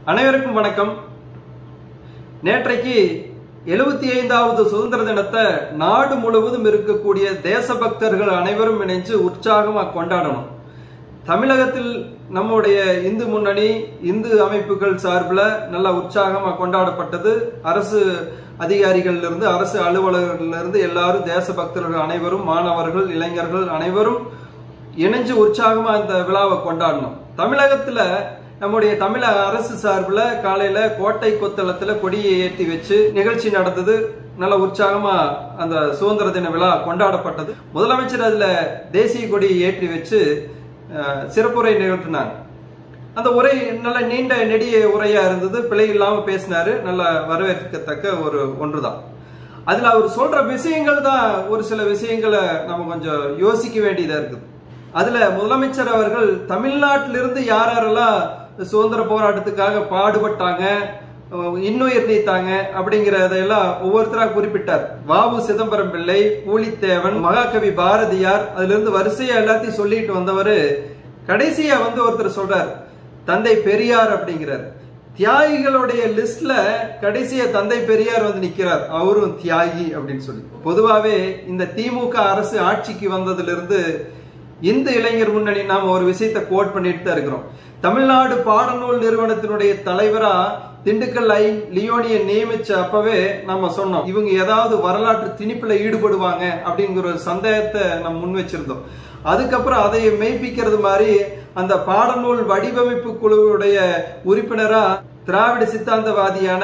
அனைவருக்கும் வணக்கம் நேற்றைக்கு எழுபத்தி ஐந்தாவது சுதந்திர தினத்தை நாடு முழுவதும் இருக்கக்கூடிய தேசபக்தர்கள் அனைவரும் இணைஞ்சு உற்சாகமா கொண்டாடணும் தமிழகத்தில் நம்முடைய இந்து முன்னணி இந்து அமைப்புகள் சார்பில் நல்ல உற்சாகமா கொண்டாடப்பட்டது அரசு அதிகாரிகள்ல இருந்து அரசு அலுவலர்கள்ல இருந்து எல்லாரும் தேசபக்தர்கள் அனைவரும் மாணவர்கள் இளைஞர்கள் அனைவரும் இணைஞ்சு உற்சாகமா இந்த விழாவை கொண்டாடணும் தமிழகத்துல நம்முடைய தமிழக அரசு சார்பில் காலையில கோட்டை கொத்தளத்துல கொடியை ஏற்றி வச்சு நிகழ்ச்சி நடந்தது நல்ல உற்சாகமா அந்த சுதந்திர தின விழா கொண்டாடப்பட்டது முதலமைச்சர் அதுல தேசிய கொடியை ஏற்றி வச்சு அஹ், சிறப்புரை நிகழ்த்தினாங்க அந்த உரை நல்ல நீண்ட நெடிய உரையா இருந்தது பிழை இல்லாம பேசினாரு நல்ல வரவேற்கத்தக்க ஒரு ஒன்றுதான் அதுல அவர் சொல்ற விஷயங்கள் தான் ஒரு சில விஷயங்களை நம்ம கொஞ்சம் யோசிக்க வேண்டியதா இருக்குது அதுல முதலமைச்சர் அவர்கள் தமிழ்நாட்டிலிருந்து யார் யாரெல்லாம் சுதந்திர போராட்டத்துக்காக பாடுபட்டாங்க அஹ் இன்னுயிர் நீத்தாங்க அப்படிங்கறதையெல்லாம் ஒவ்வொருத்தரா குறிப்பிட்டார் வாவு சிதம்பரம் பிள்ளை பூலித்தேவன் மகாகவி பாரதியார் அதுல இருந்து வரிசையா எல்லாத்தையும் சொல்லிட்டு வந்தவர் கடைசியா வந்து ஒருத்தர் சொல்றார் தந்தை பெரியார் அப்படிங்கிறார் தியாகிகளுடைய லிஸ்ட்ல கடைசியா தந்தை பெரியார் வந்து நிக்கிறார் அவரும் தியாகி அப்படின்னு சொல்லி பொதுவாவே இந்த திமுக அரசு ஆட்சிக்கு வந்ததிலிருந்து இந்து இளைஞர் முன்னணி நாம ஒரு விஷயத்தை கோட் பண்ணிட்டு தான் இருக்கிறோம் தமிழ்நாடு பாடநூல் நிறுவனத்தினுடைய தலைவரா திண்டுக்கல் ஐ லியோனிய நியமிச்ச அப்பவே நம்ம சொன்னோம் இவங்க ஏதாவது வரலாற்று திணிப்புல ஈடுபடுவாங்க அப்படிங்கிற ஒரு சந்தேகத்தை நம்ம முன் வச்சிருந்தோம் அதுக்கப்புறம் அதை மெய்ப்பிக்கிறது மாதிரி அந்த பாடநூல் வடிவமைப்பு குழுவுடைய உறுப்பினரா திராவிட சித்தாந்தவாதியான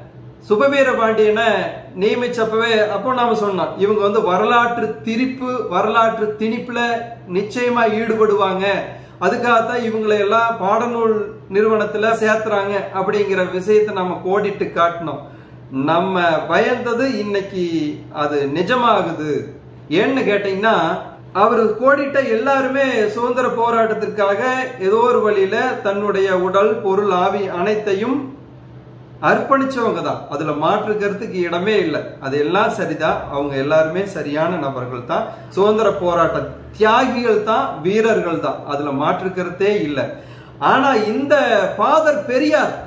சுபவீர பாண்டியனை நியமிச்சப்பவே அப்போ நாம சொன்னோம் இவங்க வந்து வரலாற்று திரிப்பு வரலாற்று திணிப்புல நிச்சயமா ஈடுபடுவாங்க அதுக்காகத்தான் இவங்களை எல்லாம் பாடநூல் நிறுவனத்துல சேர்த்துறாங்க அப்படிங்கிற விஷயத்தை நம்ம கோடிட்டு காட்டினோம் நம்ம பயந்தது இன்னைக்கு அது நிஜமாகுது ஏன்னு கேட்டீங்கன்னா அவர் கோடிட்ட எல்லாருமே சுதந்திர போராட்டத்திற்காக ஏதோ ஒரு வழியில தன்னுடைய உடல் பொருள் ஆவி அனைத்தையும் அர்ப்பணிச்சவங்க தான் அதுல மாற்று கருத்துக்கு இடமே இல்லை அது எல்லாம் சரிதான் அவங்க எல்லாருமே சரியான நபர்கள் தான் சுதந்திர போராட்ட தியாகிகள் தான் வீரர்கள் தான் அதுல மாற்று கருத்தே இல்லை ஆனா இந்த ஃபாதர் பெரியார்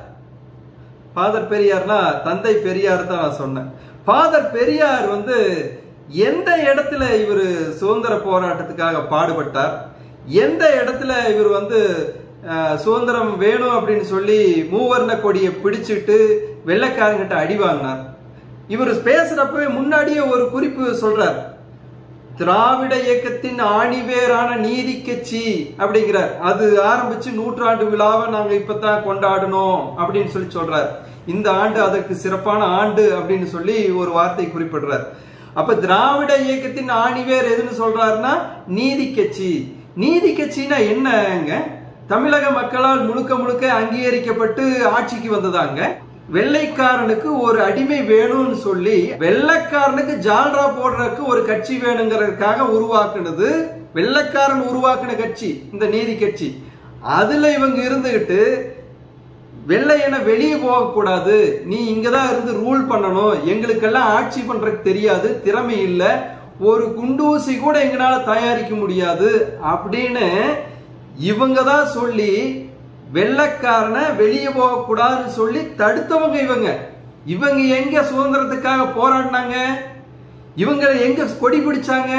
ஃபாதர் பெரியார்னா தந்தை பெரியார் தான் நான் சொன்னேன் ஃபாதர் பெரியார் வந்து எந்த இடத்துல இவர் சுதந்திர போராட்டத்துக்காக பாடுபட்டார் எந்த இடத்துல இவர் வந்து அஹ், சுதந்திரம் வேணும் அப்படின்னு சொல்லி மூவர்ண கொடியை பிடிச்சிட்டு வெள்ளைக்காரங்கிட்ட அடி வாங்கினார் இவர் பேசுறப்பவே முன்னாடியே ஒரு குறிப்பு சொல்றார் திராவிட இயக்கத்தின் ஆணிவேரான நீதி கட்சி அப்படிங்கிறார் அது ஆரம்பிச்சு நூற்றாண்டு விழாவை நாங்க இப்பதான் கொண்டாடணும் அப்படின்னு சொல்லி சொல்றார் இந்த ஆண்டு அதற்கு சிறப்பான ஆண்டு அப்படின்னு சொல்லி ஒரு வார்த்தை குறிப்பிடுறார் அப்ப திராவிட இயக்கத்தின் ஆணிவேர் எதுன்னு சொல்றாருன்னா நீதி கட்சி நீதி கட்சினா என்னங்க தமிழக மக்களால் முழுக்க முழுக்க அங்கீகரிக்கப்பட்டு ஆட்சிக்கு வந்ததாங்க வெள்ளைக்காரனுக்கு ஒரு அடிமை வேணும்னு சொல்லி வெள்ளைக்காரனுக்கு ஜால்ரா போடுறதுக்கு ஒரு கட்சி வேணுங்கிறதுக்காக உருவாக்குனது வெள்ளைக்காரன் உருவாக்குன கட்சி இந்த நீதி கட்சி அதுல இவங்க இருந்துகிட்டு வெள்ளையனை வெளியே போகக்கூடாது நீ இங்கதான் இருந்து ரூல் பண்ணணும் எங்களுக்கெல்லாம் ஆட்சி பண்றதுக்கு தெரியாது திறமை இல்ல ஒரு குண்டூசி கூட எங்களால தயாரிக்க முடியாது அப்படின்னு இவங்க தான் சொல்லி வெள்ளைக்காரனை வெளியே போகக்கூடாதுன்னு சொல்லி தடுத்தவங்க இவங்க இவங்க எங்க சுதந்திரத்துக்காக போராடினாங்க இவங்க எங்க கொடி பிடிச்சாங்க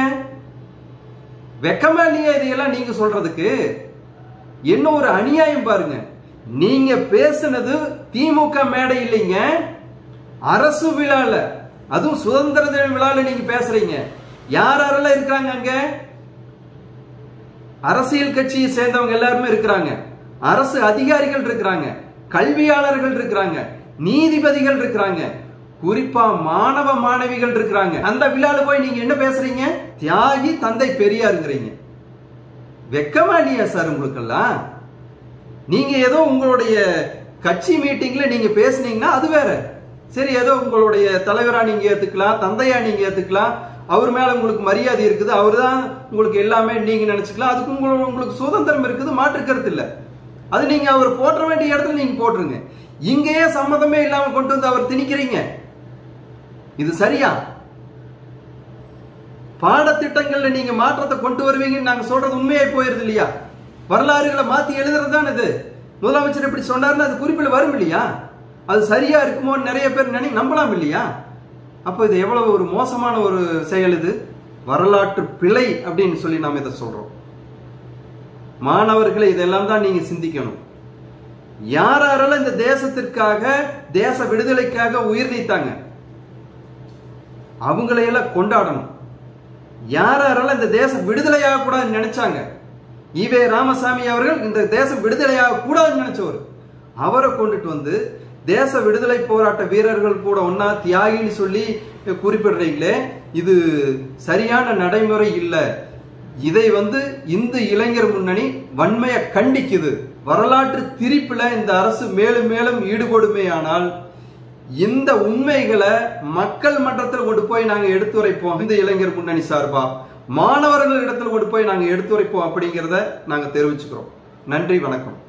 வெக்கமா இல்லையா இதையெல்லாம் நீங்க சொல்றதுக்கு என்ன ஒரு அநியாயம் பாருங்க நீங்க பேசுனது திமுக மேடை இல்லைங்க அரசு விழால அதுவும் சுதந்திர தின விழால நீங்க பேசுறீங்க யார் யாரெல்லாம் இருக்காங்க அங்க அரசியல் கட்சியை சேர்ந்தவங்க எல்லாருமே இருக்கிறாங்க அரசு அதிகாரிகள் இருக்கிறாங்க கல்வியாளர்கள் இருக்கிறாங்க நீதிபதிகள் இருக்கிறாங்க குறிப்பா மாணவ மாணவிகள் இருக்கிறாங்க அந்த விழால போய் நீங்க என்ன பேசுறீங்க தியாகி தந்தை பெரியாருங்கிறீங்க வெக்கமா இல்லையா சார் உங்களுக்கெல்லாம் நீங்க ஏதோ உங்களுடைய கட்சி மீட்டிங்ல நீங்க பேசுனீங்கன்னா அது வேற சரி ஏதோ உங்களுடைய தலைவரா நீங்க ஏத்துக்கலாம் தந்தையா நீங்க ஏத்துக்கலாம் அவர் மேல உங்களுக்கு மரியாதை இருக்குது அவர் தான் உங்களுக்கு எல்லாமே நீங்க நினைச்சுக்கலாம் அதுக்கு உங்களுக்கு உங்களுக்கு சுதந்திரம் இருக்குது மாற்று கருத்து இல்ல அது நீங்க அவர் போற்ற வேண்டிய இடத்துல நீங்க போட்டுருங்க இங்கேயே சம்மதமே இல்லாம கொண்டு வந்து அவர் திணிக்கிறீங்க இது சரியா பாடத்திட்டங்கள்ல நீங்க மாற்றத்தை கொண்டு வருவீங்கன்னு நாங்க சொல்றது உண்மையாய் போயிருது இல்லையா வரலாறுகளை மாத்தி எழுதுறது தான் இது முதலமைச்சர் இப்படி சொன்னாருன்னா அது குறிப்பில் வரும் இல்லையா அது சரியா இருக்குமோன்னு நிறைய பேர் நினை நம்பலாம் இல்லையா அப்போ இது எவ்வளவு ஒரு மோசமான ஒரு செயல் இது வரலாற்று பிழை அப்படின்னு சொல்லி நாம் இதை சொல்றோம் மாணவர்களை இதெல்லாம் தான் நீங்க சிந்திக்கணும் யார் யாரெல்லாம் இந்த தேசத்திற்காக தேச விடுதலைக்காக உயிர் நீத்தாங்க அவங்களையெல்லாம் கொண்டாடணும் யார் யாரெல்லாம் இந்த தேசம் விடுதலையாக கூடாதுன்னு நினைச்சாங்க ஈவே ராமசாமி அவர்கள் இந்த தேசம் விடுதலையாக கூடாதுன்னு நினைச்சவர் அவரை கொண்டுட்டு வந்து தேச விடுதலை போராட்ட வீரர்கள் கூட ஒன்னா தியாகின்னு சொல்லி குறிப்பிடுறீங்களே இது சரியான நடைமுறை இல்லை இதை வந்து இந்து இளைஞர் முன்னணி வன்மையை கண்டிக்குது வரலாற்று திரிப்புல இந்த அரசு மேலும் மேலும் ஈடுபடுமேயானால் இந்த உண்மைகளை மக்கள் மன்றத்தில் கொண்டு போய் நாங்க எடுத்துரைப்போம் இந்த இளைஞர் முன்னணி சார்பா மாணவர்கள் இடத்துல கொண்டு போய் நாங்க எடுத்துரைப்போம் அப்படிங்கிறத நாங்க தெரிவிச்சுக்கிறோம் நன்றி வணக்கம்